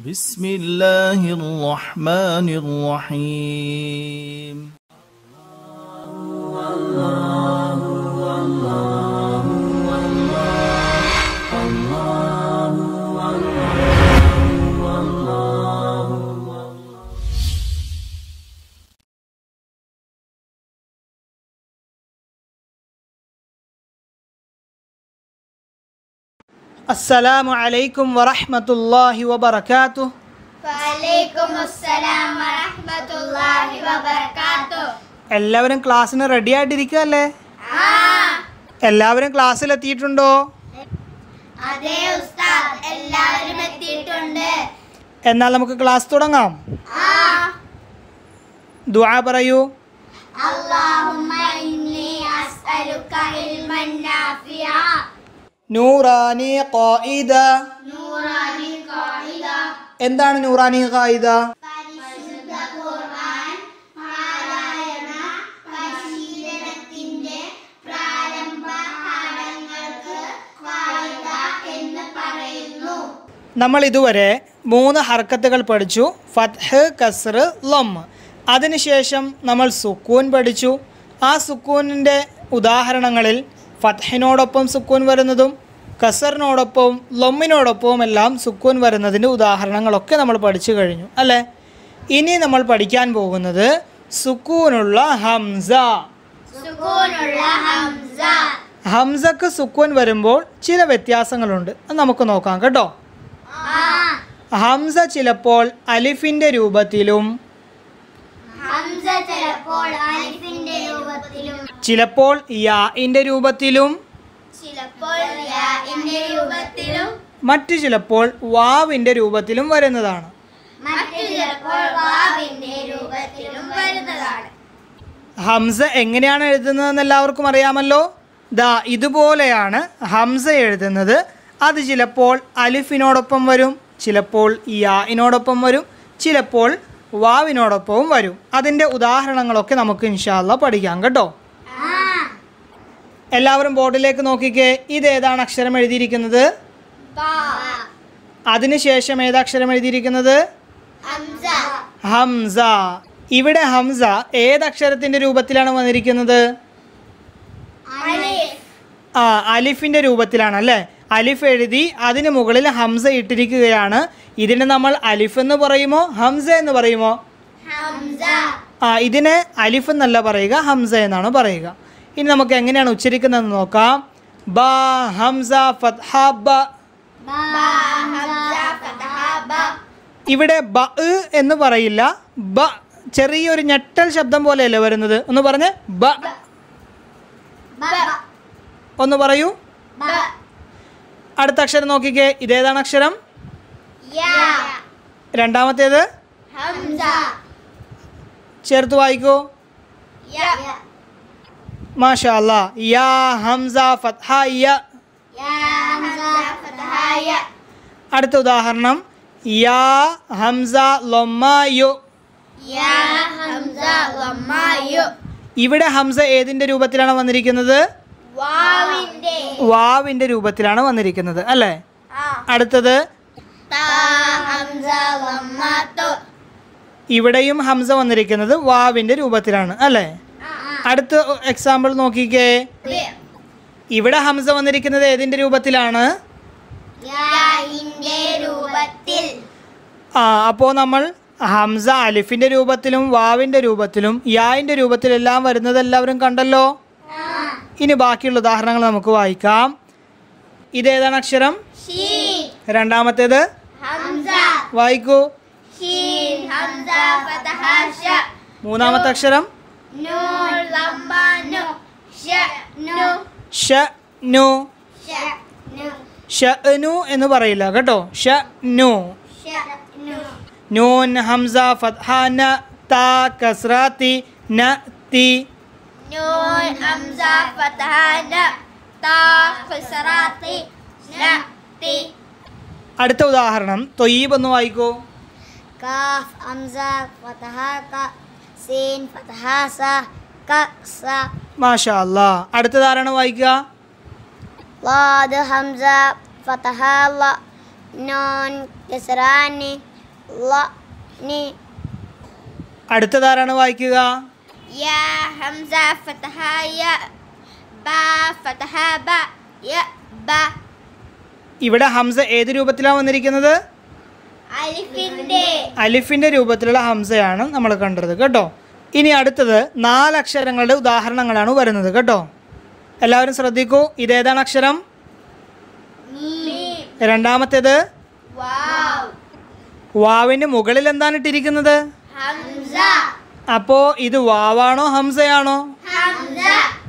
بسم الله الرحمن الرحيم السلام عليكم ورحمة الله وبركاته വലൈക്കും അസ്സലാം വറഹ്മത്തുള്ളാഹി വബറകാതുഹു എല്ലാവരും ക്ലാസ്സിന് റെഡി ആയിട്ടിരിക്കുകയല്ലേ ആ എല്ലാവരും ക്ലാസ്സിൽ എത്തിയിട്ടുണ്ടോ അതെ ഉസ്താദ് എല്ലാവരും എത്തിയിട്ടുണ്ട് എന്നാൽ നമുക്ക് ക്ലാസ് തുടങ്ങാം ആ ദുആ പറയൂ اللهم إني أسألك علما نافعا നൂറാനി ഖായിദ നൂറാനി ഖായിദ എന്താണ് നൂറാനി ഖായിദ പരിശുദ്ധ ഖുർആൻ പാരായണ പരിശീലനത്തിന്റെ പ്രാരംഭ പാഠങ്ങൾക്ക് ഖായിദ എന്ന് പറയുന്നു നമ്മൾ ഇതുവരെ മൂന്ന് ഹർക്കത്തുകൾ പഠിച്ചു ഫത്ഹ് കസ്ർ ലം അതിനുശേഷം നമ്മൾ സുക്കൂൻ പഠിച്ചു ആ സുക്കൂനിൻ്റെ ഉദാഹരണങ്ങളിൽ ഫത്ഹിനോടൊപ്പം സുക്കൂൻ വരുന്നതും കസറിനോടൊപ്പവും ലൊമ്മിനോടൊപ്പവും എല്ലാം സുക്കൂൻ വരുന്നതിൻ്റെ ഉദാഹരണങ്ങളൊക്കെ നമ്മൾ പഠിച്ചു കഴിഞ്ഞു അല്ലേ ഇനി നമ്മൾ പഠിക്കാൻ പോകുന്നത് സുക്കൂനുള്ള ഹംസ സുകൂനുള്ള ഹംസ ഹംസക്ക് സുക്കൂൻ വരുമ്പോൾ ചില വ്യത്യാസങ്ങളുണ്ട് അത് നമുക്ക് നോക്കാം കേട്ടോ ആ ഹംസ ചിലപ്പോൾ അലിഫിൻ്റെ രൂപത്തിലും ഹംസ ചിലപ്പോൾ അലിഫിന്റെ രൂപത്തിലും ചിലപ്പോൾ യാഇൻ്റെ രൂപത്തിലും ചിലപ്പോൾ യാഇന്റെ രൂപത്തിലും മറ്റു ചിലപ്പോൾ വാവിൻ്റെ രൂപത്തിലും വരുന്നതാണ് മറ്റു ചിലപ്പോൾ വാവിന്റെ രൂപത്തിലും വരുന്നതാണ് ഹംസ എങ്ങനെയാണ് എഴുതുന്നതെന്ന് എല്ലാവർക്കും അറിയാമല്ലോ ദാ ഇതുപോലെയാണ് ഹംസ എഴുതുന്നത് അത് ചിലപ്പോൾ അലിഫിനോടൊപ്പം വരും ചിലപ്പോൾ യാഇനോടൊപ്പം വരും ചിലപ്പോൾ വാവിനോടൊപ്പവും വരും അതിൻ്റെ ഉദാഹരണങ്ങളൊക്കെ നമുക്ക് ഇൻഷാല്ല പഠിക്കാം കേട്ടോ ആ എല്ലാവരും ബോർഡിലേക്ക് നോക്കിക്കേ ഇതേതാണ് അക്ഷരം എഴുതിയിരിക്കുന്നത് ബാ അതിനുശേഷം ഏതക്ഷരം എഴുതിയിരിക്കുന്നത് ഹംസ ഹംസ ഇവിടെ ഹംസ ഏതക്ഷരത്തിൻ്റെ രൂപത്തിലാണ് വന്നിരിക്കുന്നത് അലിഫ് ആ അലിഫിൻ്റെ രൂപത്തിലാണ് അല്ലേ അലിഫ് എഴുതി അതിന് മുകളിൽ ഹംസ ഇട്ടിരിക്കുകയാണ് ഇതിനെ നമ്മൾ അലിഫ് എന്ന് പറയുമോ ഹംസ എന്ന് പറയുമോ ഹംസ ആ ഇതിനെ അലിഫ് എന്നല്ല പറയുക ഹംസ എന്നാണ് പറയുക ഇനി നമുക്ക് എങ്ങനെയാണ് ഉച്ചരിക്കുന്നതെന്ന് നോക്കാം ബ ഹംസ ഫത്ഹ ബ ബാ ഹംസ ഫതഹ ബ ഇവിടെ ബ എന്ന് പറയില്ല ബ ചെറിയൊരു ഞെട്ടൽ ശബ്ദം പോലെയല്ലേ വരുന്നത് ഒന്ന് പറഞ്ഞ് ബ ബ ഒന്ന് പറയൂ ബ അടുത്ത അക്ഷരം നോക്കിക്കേ ഇതേതാണ് അക്ഷരം യാ രണ്ടാമത്തേത് ഹംസ ചേർത്ത് വായിക്കൂ യ മാഷാ അല്ലാ യാ ഹംസ ഫത്ഹ യ യാ ഹംസ ഫതഹ യ അടുത്ത ഉദാഹരണം യാ ഹംസ ലൊമ്മ യു യാ ഹംസ ലമ്മ യു ഇവിടെ ഹംസ ഏതിൻ്റെ രൂപത്തിലാണ് വന്നിരിക്കുന്നത് വാവിന്റെ വാവിൻ്റെ രൂപത്തിലാണ് വന്നിരിക്കുന്നത് അല്ലേ ആ അടുത്തത് താ ഹംസ ലമ്മ തു ഇവിടെയും ഹംസ വന്നിരിക്കുന്നത് വാവിൻ്റെ രൂപത്തിലാണ് അല്ലേ അടുത്ത എക്സാമ്പിൾ നോക്കിക്കേ ഇവിടെ ഹംസ വന്നിരിക്കുന്നത് ഏതിൻ്റെ രൂപത്തിലാണ് യാഇന്റെ രൂപത്തിൽ ആ അപ്പോൾ നമ്മൾ ഹംസ അലിഫിൻ്റെ രൂപത്തിലും വാവിൻ്റെ രൂപത്തിലും യായിൻ്റെ രൂപത്തിലെല്ലാം വരുന്നത് എല്ലാവരും കണ്ടല്ലോ ഇനി ബാക്കിയുള്ള ഉദാഹരണങ്ങൾ നമുക്ക് വായിക്കാം ഇതേതാണ് അക്ഷരം ഷീൻ രണ്ടാമത്തേത് ഹംസ വായിക്കൂ ഷീൻ ഹംസ ഫതഹ ഷ മൂന്നാമത്തെ അക്ഷരം നൂൻ ലമ്മ നു ഷ നു ഷ നു ഷ നു ഷ നു എന്ന് പറയില്ല കേട്ടോ ഷ നു ഷ നു നൂൻ ഹംസ ഫത്ഹ ന താ കസ്രാത്തി ന തി നൂൻ ഹംസ ഫതഹ ന താ ഖസ്റാത്തി ന തി അടുത്ത ഉദാഹരണം തൊയ്യബ് ഒന്ന് വായിക്കൂ കാഫ് ഹംസ ഫതഹ ക സീൻ ഫതഹ സ ക സ മാഷാ അല്ലാ അടുത്തതാരാണ് വായിക്കുക ضاد همزة فتح الله نون كسران ല നി അടുത്തതാരാണ് വായിക്കുക യാ ഹംസ ഫതഹ യ ബാ ഫതഹ ബ യ ബ ഇവിടെ ഹംസ ഏത് രൂപത്തിലാണ് വന്നിരിക്കുന്നത് അലിഫിന്റെ അലിഫിൻ്റെ രൂപത്തിലുള്ള ഹംസയാണ് നമ്മൾ കണ്ടത് കേട്ടോ ഇനി അടുത്തത് നാലക്ഷരങ്ങളുടെ ഉദാഹരണങ്ങളാണ് വരുന്നത് കേട്ടോ എല്ലാവരും ശ്രദ്ധിക്കൂ ഇതേതാണ് അക്ഷരം മീം രണ്ടാമത്തേത് വാവ് വാവിൻ്റെ മുകളിൽ എന്താണ് ഇട്ടിരിക്കുന്നത് ഹംസ അപ്പോൾ ഇത് വാവാണോ ഹംസയാണോ ഹംസ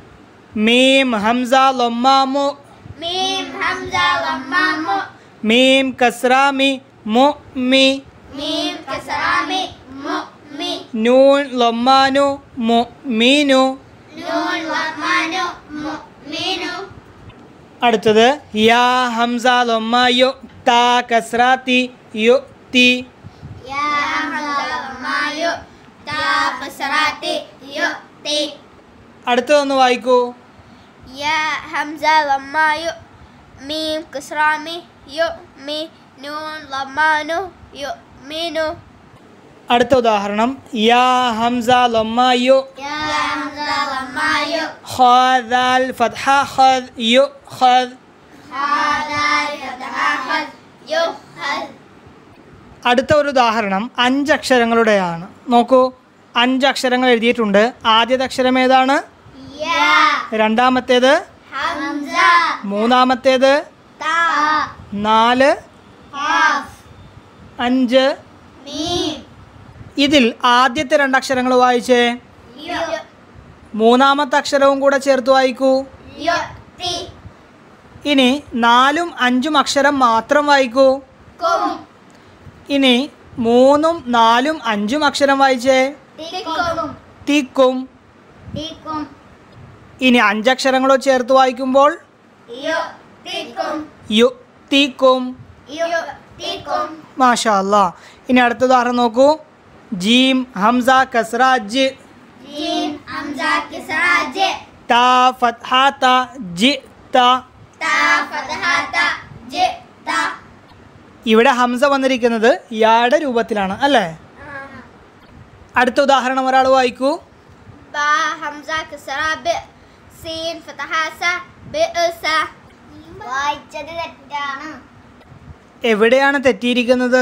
മീം ഹംസ ലൊമ്മാമു മീം ഹംസ ലമ്മാമു മീം കസ്രാമി മു മി മീം കസറാമി മു മി നൂൻ ലൊമ്മാനു മു മീനു നൂൻ ലമ്മാനു മു മീനു അടുത്തത് യാ ഹംസ ലൊമ്മായു താ കസ്രാത്തി യു തി യാ ഹംസ ലമ്മായു താ കസറാത്തി യു തി അടുത്തതൊന്ന് വായിക്കൂ യാ ഹംസ ലമ്മായു മീം കസറാമി യു മി നൂൻ ലമ്മാനു യു മീനു അടുത്ത ഉദാഹരണം യാ ഹംസ ലൊമ്മായു യാ ഹംസ ലമ്മായു ഖാദാൽ ഫത്ഹ ഖദ് യു ഖദ് ഹാദാൽ ഫതഹ ഹദ് യു ഹദ് അടുത്ത ഒരു ഉദാഹരണം അഞ്ചക്ഷരങ്ങളുടെയാണ് നോക്കൂ അഞ്ചക്ഷരങ്ങൾ എഴുതിയിട്ടുണ്ട് ആദ്യത്തെ അക്ഷരം ഏതാണ് യാ രണ്ടാമത്തേത് ഹംസ മൂന്നാമത്തേത് താ നാല് ഖാഫ് അഞ്ച് മീം ഇതിൽ ആദ്യത്തെ രണ്ടക്ഷരങ്ങൾ വായിച്ചേ യു മൂന്നാമത്തെ അക്ഷരവും കൂടെ ചേർത്ത് വായിക്കൂ യു തി ഇനി നാലും അഞ്ചും അക്ഷരം മാത്രം വായിക്കൂ കും ഇനി മൂന്നും നാലും അഞ്ചും അക്ഷരം വായിച്ചേ തിക്കും തിക്കും തിക്കും ഇനി അഞ്ചക്ഷരങ്ങളോ ചേർത്ത് വായിക്കുമ്പോൾ യു തിക്കും യു തീക്കും യു തിക്കും മാഷാ അല്ലാ ഇനി അടുത്ത ഉദാഹരണം നോക്കൂ ജീം ഹംസ കസ്ര ജ് ജീം ഹംസ കിസ്റ ജ താ ഫത്ഹ ത ജി ത താ ഫതഹ ത ജ ത ഇവിടെ ഹംസ വന്നിരിക്കുന്നത് യായുടെ രൂപത്തിലാണ് അല്ലേ അടുത്ത ഉദാഹരണം ഒരാൾ വായിക്കൂ ബാ ഹംസ കിസ്റ ബ സീൻ ഫതഹ സ ബിഅസ വായിച്ചത് തെറ്റാണ് എവിടെയാണ് തെറ്റിയിരിക്കുന്നത്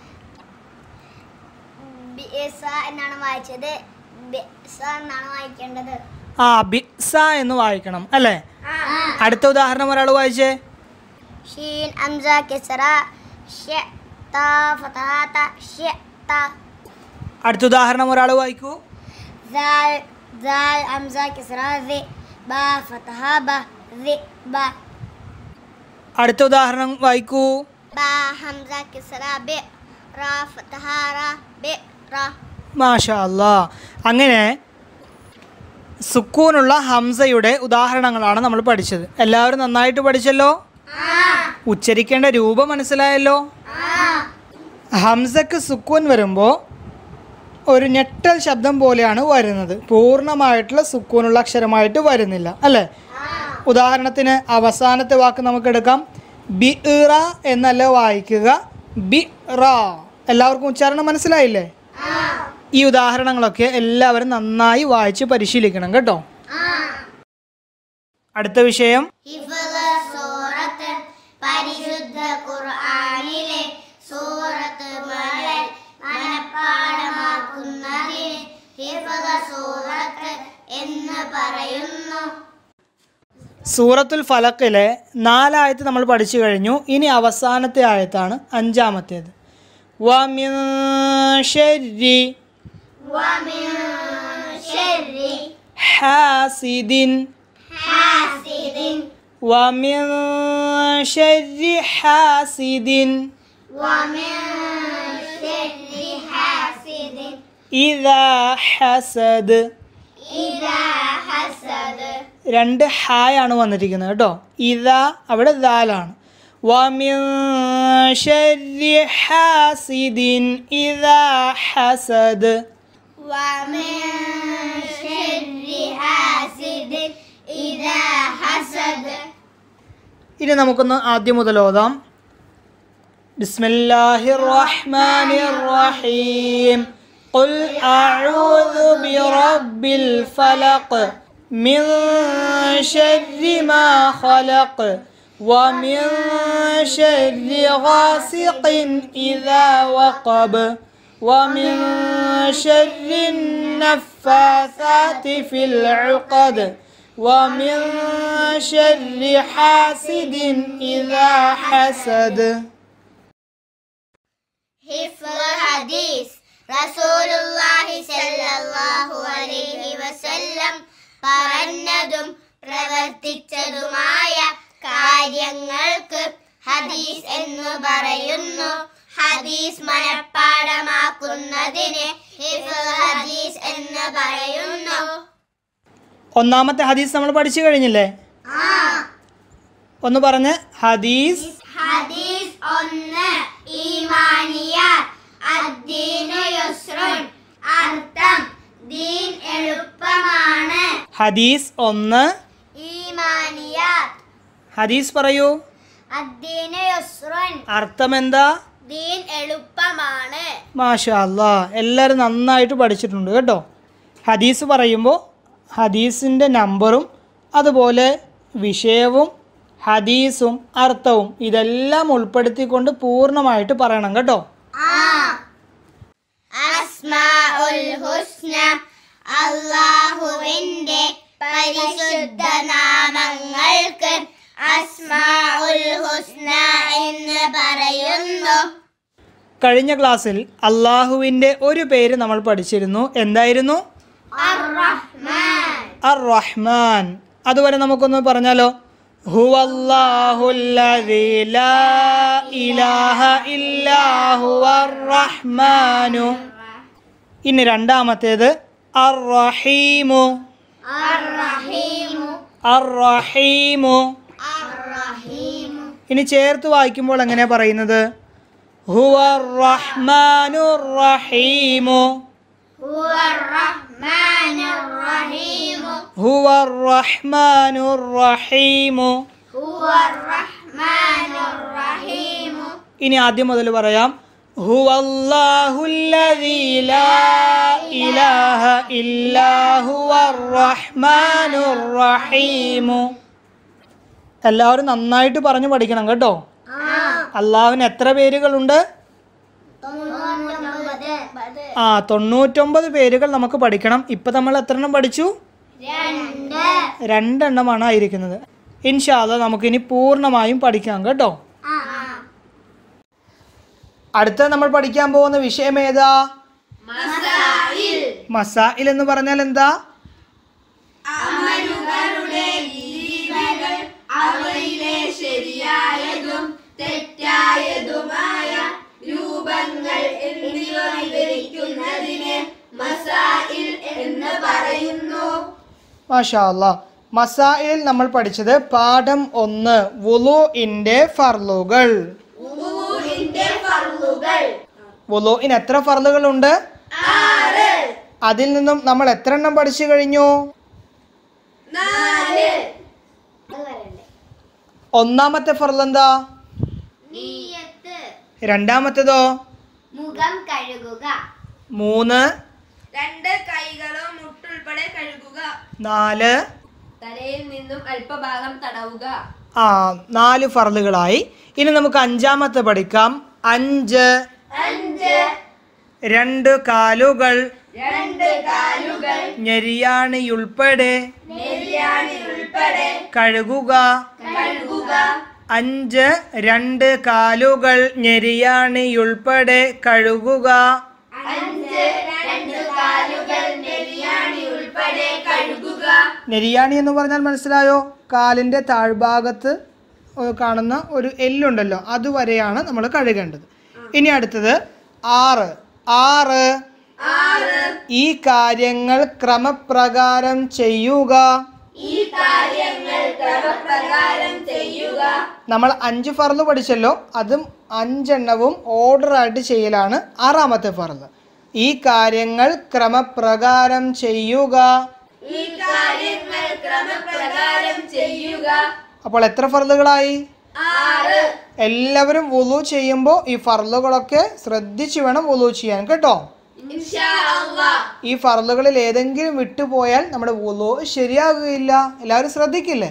ബിഅസ എന്നാണ് വായിച്ചത് ബിഅസ എന്നാണ് വായിക്കേണ്ടത് ആ ബിസ എന്ന് വായിക്കണം അല്ലേ അടുത്ത ഉദാഹരണം ഒരാൾ വായിച്ചേ ഷീൻ ഹംസ കിസ്റ ഷ ത ഫതഹ ത ഷ ത അടുത്ത ഉദാഹരണം ഒരാൾ വായിക്കൂ زال زال همزة كسرة ذي با فتحة با ذي با അടുത്ത ഉദാഹരണം വായിക്കൂ با همزة كسرة ب را فتحة را ب را മാഷാ അല്ലാ അങ്ങനെ സുക്കൂനുള്ള ഹംസയുടെ ഉദാഹരണങ്ങളാണ് നമ്മൾ പഠിച്ചത് എല്ലാവരും നന്നായിട്ട് പഠിച്ചല്ലോ ഉച്ചരിക്കേണ്ട രൂപം മനസ്സിലായല്ലോ ഹംസക്ക് സുക്കൂൻ വരുമ്പോൾ ഒരു ഞെട്ടൽ ശബ്ദം പോലെയാണ് വരുന്നത് പൂർണ്ണമായിട്ടുള്ള സുക്കൂനുള്ള അക്ഷരമായിട്ട് വരുന്നില്ല അല്ലേ ഉദാഹരണത്തിന് അവസാനത്തെ വാക്ക് നമുക്ക് എടുക്കാം ബി ഇറ എന്നല്ല വായിക്കുക ബി റ എല്ലാവർക്കും ഉച്ചാരണം മനസ്സിലായില്ലേ ഈ ഉദാഹരണങ്ങളൊക്കെ എല്ലാവരും നന്നായി വായിച്ച് പരിശീലിക്കണം കേട്ടോ അടുത്ത വിഷയം ഹിഫ്ള് സൂറത്ത് പരിശുദ്ധ ഖുർആനിലെ സൂറത്ത് മുതൽ മനഃപ്പാടമാക്കുന്നതിന് ഹിഫ്ള് സൂറത്ത് എന്ന് പറയുന്നു സൂറത്തുൽ ഫലക്കിലെ നാലായത്ത് നമ്മൾ പഠിച്ചു കഴിഞ്ഞു ഇനി അവസാനത്തെ ആയത്താണ് അഞ്ചാമത്തേത് വമിൻ ശരി ومن شر ഹാസിദിൻ حاسد വമിൻ ശരി ഹാസിദിൻ ومن شر حاسد ഇതാ ഹസദ് إذا حسد രണ്ട് ഹായാണ് വന്നിരിക്കുന്നത് കേട്ടോ ഇതാ അവിടെ ദാലാണ് വമിൻ ശരി ഹാസിദിൻ ഇതാ ഹസദ് ومن شر حاسد إذا حسد ഇനി നമുക്കൊന്ന് ആദ്യം മുതൽ ഓതാം بسم الله الرحمن الرحيم قل أعوذ برب الفلق من شر ما خلق ومن شر غاسق إذا وقب ومن شر النفاثات في العقد ومن شر حاسد إذا حسد ഹിഫ്ള് ഹദീസ് റസൂലുള്ളാഹി സ്വല്ലല്ലാഹു അലൈഹി വസല്ലം പറഞ്ഞതും പ്രവർത്തിച്ചതുമായ കാര്യങ്ങൾക്ക് ഹദീസ് എന്ന് പറയുന്നു ഹദീസ് മനഃപ്പാടമാക്കുന്നതിന് ഹിഫ്ള് ഹദീസ് എന്ന് പറയുന്നു ഒന്നാമത്തെ ഹദീസ് നമ്മൾ പഠിച്ചു കഴിഞ്ഞില്ലേ ഒന്ന് പറഞ്ഞ് ഹദീസ് ഹദീസ് ഒന്ന് ഈമാനിയാത്ത് അദ്ദീനു യുസ്റുൻ അർത്ഥം ദീൻ എളുപ്പമാണ് ഹദീസ് ഒന്ന് ഈമാനിയാത്ത് ഹദീസ് പറയൂ അദ്ദീനു യുസ്റുൻ അർത്ഥം എന്താ ദീൻ എളുപ്പമാണ് മാഷാ അല്ലാ എല്ലാവരും നന്നായിട്ട് പഠിച്ചിട്ടുണ്ട് കേട്ടോ ഹദീസ് പറയുമ്പോൾ ഹദീസിൻ്റെ നമ്പറും അതുപോലെ വിഷയവും ഹദീസും അർത്ഥവും ഇതെല്ലാം ഉൾപ്പെടുത്തിക്കൊണ്ട് പൂർണ്ണമായിട്ട് പറയണം കേട്ടോ അസ്മാഉൽ ഹുസ്ന അല്ലാഹുവിന്റെ പരിശുദ്ധ നാമങ്ങൾക്ക് അസ്മാഉൽ ഹുസ്ന എന്ന് പറയുന്നു കഴിഞ്ഞ ക്ലാസ്സിൽ അള്ളാഹുവിൻ്റെ ഒരു പേര് നമ്മൾ പഠിച്ചിരുന്നു എന്തായിരുന്നു അർ-റഹ്മാൻ അർ റഹ്മാൻ അതുവരെ നമുക്കൊന്ന് പറഞ്ഞാലോ ഹുവല്ലാഹുല്ലദീ ലാ ഇലാഹ ഇല്ലാ ഹുവർ റഹ്മാനു ഇനി രണ്ടാമത്തേത് അർ റഹീമു അർ-റഹീമു അർ റഹീമു അർ-റഹീമു ഇനി ചേർത്ത് വായിക്കുമ്പോൾ എങ്ങനെയാ പറയുന്നത് ഹുവർ റഹ്മാനു റഹീമു هو الرحمن الرحيم هو الرحمن الرحيم هو الرحمن الرحيم ഇനി ആദ്യം മുതൽ പറയാം هو الله الذي لا إله إلا هو الرحمن الرحيم എല്ലാവരും നന്നായിട്ട് പറഞ്ഞു പഠിക്കണം കേട്ടോ അള്ളാഹുവിന് എത്ര പേരുകളുണ്ട് ആ തൊണ്ണൂറ്റൊമ്പത് പേരുകൾ നമുക്ക് പഠിക്കണം ഇപ്പം നമ്മൾ എത്ര എണ്ണം പഠിച്ചു രണ്ട് രണ്ടെണ്ണമാണ് ആയിരിക്കുന്നത് ഇൻഷാല്ല നമുക്കിനി പൂർണ്ണമായും പഠിക്കാം കേട്ടോ ആ അടുത്ത നമ്മൾ പഠിക്കാൻ പോകുന്ന വിഷയം ഏതാ മസായിൽ എന്ന് പറഞ്ഞാൽ എന്താ മാഷാ അല്ലാ മസായിൽ നമ്മൾ പഠിച്ചത് പാഠം ഒന്ന് വുളുഇന്റെ ഫർലുകൾ വുളുഇന് എത്ര ഫർലുകളുണ്ട് അതിൽ നിന്നും നമ്മൾ എത്ര എണ്ണം പഠിച്ചു കഴിഞ്ഞു ഒന്നാമത്തെ ഫർൽ എന്താ നീയത്ത് രണ്ടാമത്തേതോ മുഖം കഴുകുക മൂന്ന് രണ്ട് കൈകളോ മുട്ടുൾപ്പെടെ കഴുകുക നാല് തലയിൽ നിന്നും അല്പഭാഗം തടവുക ആ നാല് ഫർലുകളായി ഇനി നമുക്ക് അഞ്ചാമത്തെ പഠിക്കാം അഞ്ച് രണ്ട് കാലുകൾ രണ്ട് കാലുകൾ ഞെരിയാണിയുൾപ്പെടെ നെല്ലിയാണിയുൾപ്പെടെ കഴുകുക കഴുകുക അഞ്ച് രണ്ട് കാലുകൾ ഞെരിയാണിയുൾപ്പെടെ കഴുകുക അഞ്ച് രണ്ട് കാലുകൾ നെല്ലിയാണിയുൾപ്പെടെ കഴുകുക നെരിയാണി എന്ന് പറഞ്ഞാൽ മനസ്സിലായോ കാലിൻ്റെ താഴ്ഭാഗത്ത് ഏഹ് കാണുന്ന ഒരു എല്ലുണ്ടല്ലോ അതുവരെയാണ് നമ്മൾ കഴുകേണ്ടത് ഇനി അടുത്തത് ആറ് ആറ് ഈ കാര്യങ്ങൾ ക്രമപ്രകാരം ചെയ്യുക ഈ കാര്യങ്ങൾ ക്രമപ്രകാരം ചെയ്യുക നമ്മൾ അഞ്ച് ഫർള് പഠിച്ചല്ലോ അതും അഞ്ചെണ്ണവും ഓർഡറായിട്ട് ചെയ്യലാണ് ആറാമത്തെ ഫർള് ഈ കാര്യങ്ങൾ ക്രമപ്രകാരം ചെയ്യുക ഈ കാര്യങ്ങൾ ക്രമപ്രകാരം ചെയ്യുക അപ്പോൾ എത്ര ഫർളുകളായി ആറ് എല്ലാവരും വുളു ചെയ്യുമ്പോൾ ഈ ഫർളുകളൊക്കെ ശ്രദ്ധിച്ച് വേണം വുളു ചെയ്യാൻ കേട്ടോ ഇൻഷാ അല്ലാഹ് ഈ ഫർളുകളിൽ ഏതെങ്കിലും വിട്ടുപോയാൽ നമ്മുടെ വുളു ശരിയാകുകയില്ല എല്ലാവരും ശ്രദ്ധിക്കില്ലേ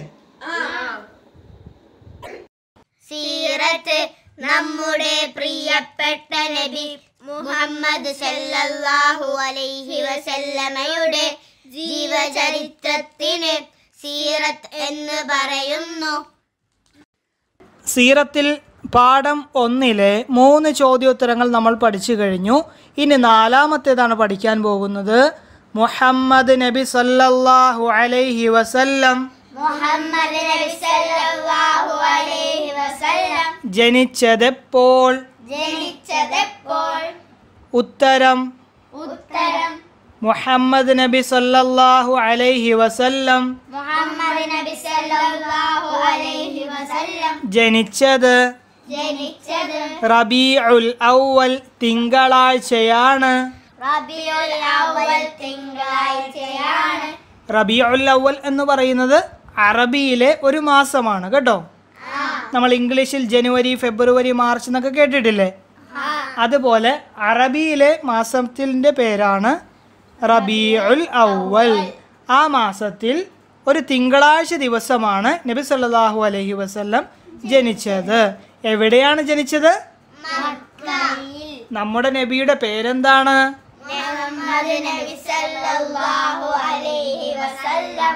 സീറത്ത് നമ്മുടെ പ്രിയപ്പെട്ട നബി മുഹമ്മദ് സല്ലല്ലാഹു അലൈഹി വസല്ലമയുടെ ജീവചരിത്രത്തിന് സീറത്ത് എന്ന് പറയുന്നു സീറത്തിൽ പാഠം ഒന്നിലെ മൂന്ന് ചോദ്യോത്തരങ്ങൾ നമ്മൾ പഠിച്ചു കഴിഞ്ഞു ഇനി നാലാമത്തേതാണ് പഠിക്കാൻ പോകുന്നത് മുഹമ്മദ് നബി സല്ലല്ലാഹു അലൈഹി വസല്ലം മുഹമ്മദ് നബി സല്ലല്ലാഹു അലൈഹി വസല്ലം ജനിച്ചതെപ്പോൾ ജനിച്ചതെപ്പോൾ ഉത്തരം ഉത്തരം മുഹമ്മദ് നബി സല്ലല്ലാഹു അലൈഹി വസല്ലം മുഹമ്മദ് നബി സല്ലല്ലാഹു അലൈഹി വസല്ലം ജനിച്ചത് ജനിച്ചത് റബീഉൽ ഔവൽ തിങ്കളാഴ്ചയാണ് റബിയുൽ അവൽ തിങ്കളാഴ്ചയാണ് റബീഉൽ അവൽ എന്ന് പറയുന്നത് അറബിയിലെ ഒരു മാസമാണ് കേട്ടോ നമ്മൾ ഇംഗ്ലീഷിൽ ജനുവരി ഫെബ്രുവരി മാർച്ച് എന്നൊക്കെ കേട്ടിട്ടില്ലേ അതുപോലെ അറബിയിലെ മാസത്തിൻ്റെ പേരാണ് റബീഉൽ അവൽ ആ മാസത്തിൽ ഒരു തിങ്കളാഴ്ച ദിവസമാണ് നബി സല്ലല്ലാഹു അലൈഹി വസല്ലം ജനിച്ചത് എവിടെയാണ് ജനിച്ചത് നമ്മുടെ നബിയുടെ പേരെന്താണ് മുഹമ്മദ് നബി സല്ലല്ലാഹു അലൈഹി വസല്ലം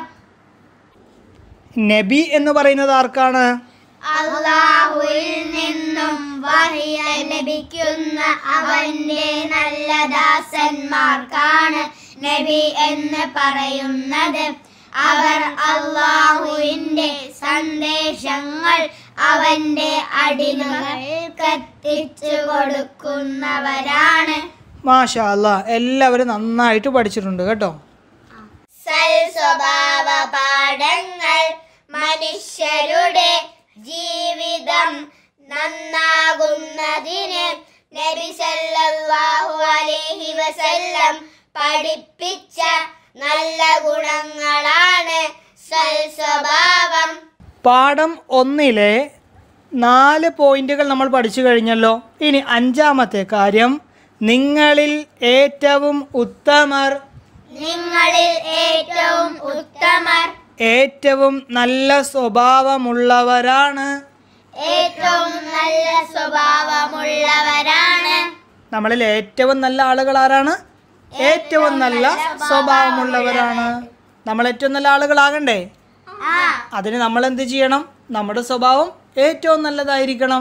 നബി എന്ന് പറയുന്നത് ആർക്കാണ് അള്ളാഹുവിൽ നിന്നും വഹിയ ലഭിക്കുന്ന അവന്റെ നല്ല ദാസന്മാർക്കാണ് നബി എന്ന് പറയുന്നത് അവർ അള്ളാഹുവിന്റെ സന്ദേശങ്ങൾ അവന്റെ അടിമകൾക്കെത്തിച്ചു കൊടുക്കുന്നവരാണ് മാഷാ അല്ലാ എല്ലാവരും നന്നായിട്ട് പഠിച്ചിട്ടുണ്ട് കേട്ടോ സൽ സ്വഭാവ പാഠങ്ങൾ മനുഷ്യരുടെ ജീവിതം നന്നാകുന്നതിന് നബി സല്ലല്ലാഹു അലൈഹി വസല്ലം പഠിപ്പിച്ച നല്ല ഗുണങ്ങളാണ് സൽ സ്വഭാവം പാഠം ഒന്നിലെ നാല് പോയിന്റുകൾ നമ്മൾ പഠിച്ചു കഴിഞ്ഞല്ലോ ഇനി അഞ്ചാമത്തെ കാര്യം നിങ്ങളിൽ ഏറ്റവും ഉത്തമർ നിങ്ങളിൽ ഏറ്റവും ഉത്തമർ ഏറ്റവും നല്ല സ്വഭാവമുള്ളവരാണ് ഏറ്റവും നല്ല സ്വഭാവമുള്ളവരാണ് നമ്മളിൽ ഏറ്റവും നല്ല ആളുകൾ ആരാണ് ഏറ്റവും നല്ല സ്വഭാവമുള്ളവരാണ് നമ്മൾ ഏറ്റവും നല്ല ആളുകളാകണ്ടേ ആ അതിന് നമ്മൾ എന്ത് ചെയ്യണം നമ്മുടെ സ്വഭാവം ഏറ്റവും നല്ലതായിരിക്കണം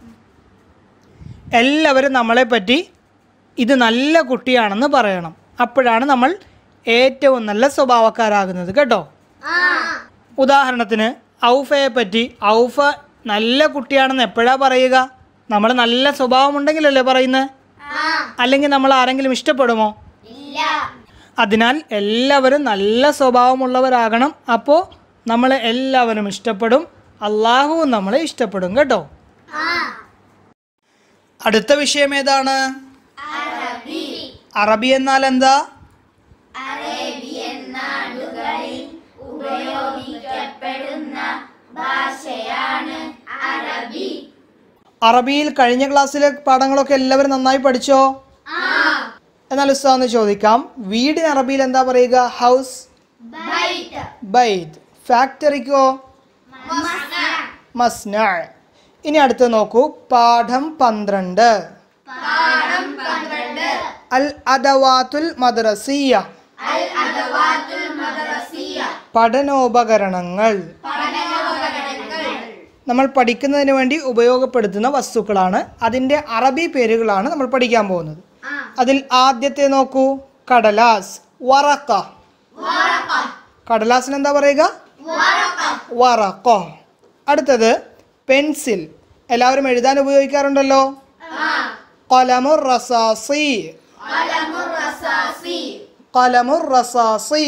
എല്ലാവരും നമ്മളെ പറ്റി ഇത് നല്ല കുട്ടിയാണെന്ന് പറയണം അപ്പോഴാണ് നമ്മൾ ഏറ്റവും നല്ല സ്വഭാവക്കാരാകുന്നത് കേട്ടോ ഉദാഹരണത്തിന് ഔഫയെ പറ്റി ഔഫ നല്ല കുട്ടിയാണെന്ന് എപ്പോഴാ പറയുക നമ്മൾ നല്ല സ്വഭാവം ഉണ്ടെങ്കിലല്ലേ പറയുന്നത് അല്ലെങ്കിൽ നമ്മൾ ആരെങ്കിലും ഇഷ്ടപ്പെടുമോ ഇല്ല അതിനാൽ എല്ലാവരും നല്ല സ്വഭാവമുള്ളവരാകണം അപ്പോൾ നമ്മളെ എല്ലാവരും ഇഷ്ടപ്പെടും അള്ളാഹുവും നമ്മളെ ഇഷ്ടപ്പെടും കേട്ടോ അടുത്ത വിഷയം ഏതാണ് അറബി എന്നാൽ എന്താ അറബിയിൽ കഴിഞ്ഞ ക്ലാസ്സിലെ പാഠങ്ങളൊക്കെ എല്ലാവരും നന്നായി പഠിച്ചോ എന്നാൽ ഉസ്താന്ന് ചോദിക്കാം വീടിന് അറബിയിൽ എന്താ പറയുക ഹൗസ് ബൈത്ത് ഫാക്ടറിക്കോ മസ്ന ഇനി അടുത്ത് നോക്കൂ പാഠം പന്ത്രണ്ട് അൽ അദവാത്തുൽ മദ്രസിയ പഠനോപകരണങ്ങൾ നമ്മൾ പഠിക്കുന്നതിന് വേണ്ടി ഉപയോഗപ്പെടുത്തുന്ന വസ്തുക്കളാണ് അതിൻ്റെ അറബി പേരുകളാണ് നമ്മൾ പഠിക്കാൻ പോകുന്നത് അതിൽ ആദ്യത്തെ നോക്കൂ കടലാസ് വറക്ക കടലാസിന് എന്താ പറയുക വറക്കോ അടുത്തത് പെൻസിൽ എല്ലാവരും എഴുതാൻ ഉപയോഗിക്കാറുണ്ടല്ലോ കലമുർ റസാസി കലമുർ റസാസി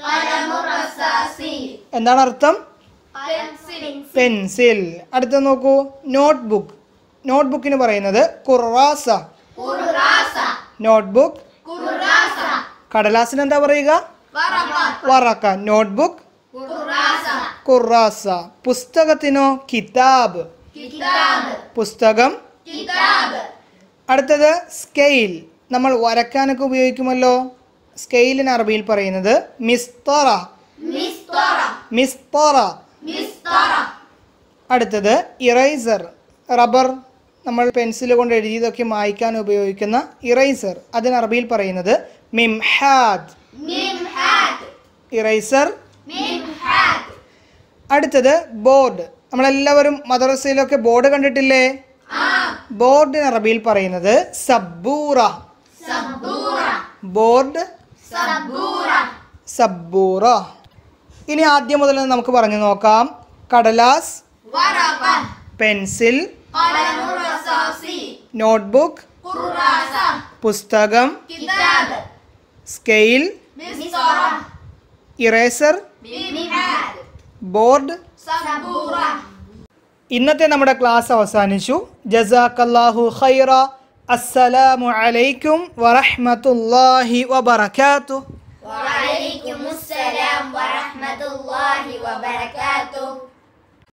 എന്താണ് അർത്ഥം പെൻസിൽ അടുത്ത നോക്കൂ നോട്ട്ബുക്ക് നോട്ട്ബുക്കിന് പറയുന്നത് കുറാസ നോട്ട്ബുക്ക് കടലാസിന് എന്താ പറയുക വറക്ക നോട്ട്ബുക്ക് കുറാസ പുസ്തകത്തിനോ കിതാബ് كتاب പുസ്തകം كتاب അടുത്തത് സ്കെയിൽ നമ്മൾ വരക്കാനൊക്കെ ഉപയോഗിക്കുമല്ലോ സ്കെയിലിന് അറബിയിൽ പറയുന്നത് മിസ്തറ مسطرة മിസ്തറ مسطرة അടുത്തത് ഇറൈസർ റബ്ബർ നമ്മൾ പെൻസിൽ കൊണ്ട് എഴുതിയതൊക്കെ മായ്ക്കാൻ ഉപയോഗിക്കുന്ന ഇറൈസർ അതിന് അറബിയിൽ പറയുന്നത് മിംഹാദ് ممحاد ഇറൈസർ ممحاد അടുത്തത് ബോർഡ് നമ്മളെല്ലാവരും മദ്രസയിലൊക്കെ ബോർഡ് കണ്ടിട്ടില്ലേ ബോർഡിന് അറബിയിൽ പറയുന്നത് സബ്ബൂറ سبورة ബോർഡ് سبورة സബ്ബൂറ ഇനി ആദ്യം മുതൽ നമുക്ക് പറഞ്ഞു നോക്കാം കടലാസ് ورقة പെൻസിൽ قلم رصاصي നോട്ട്ബുക്ക് كراسة പുസ്തകം كتاب സ്കെയിൽ مسطرة ഇറേസർ ممحاد ബോർഡ് سبورة ഇന്നത്തെ നമ്മുടെ ക്ലാസ് അവസാനിച്ചു ജസാക്കല്ലാഹു ഖൈറ അസ്സലാമു അലൈക്കും വറഹ്മത്തുള്ളാഹി വബറകാതുഹു وعليكم السلام ورحمة الله وبركاته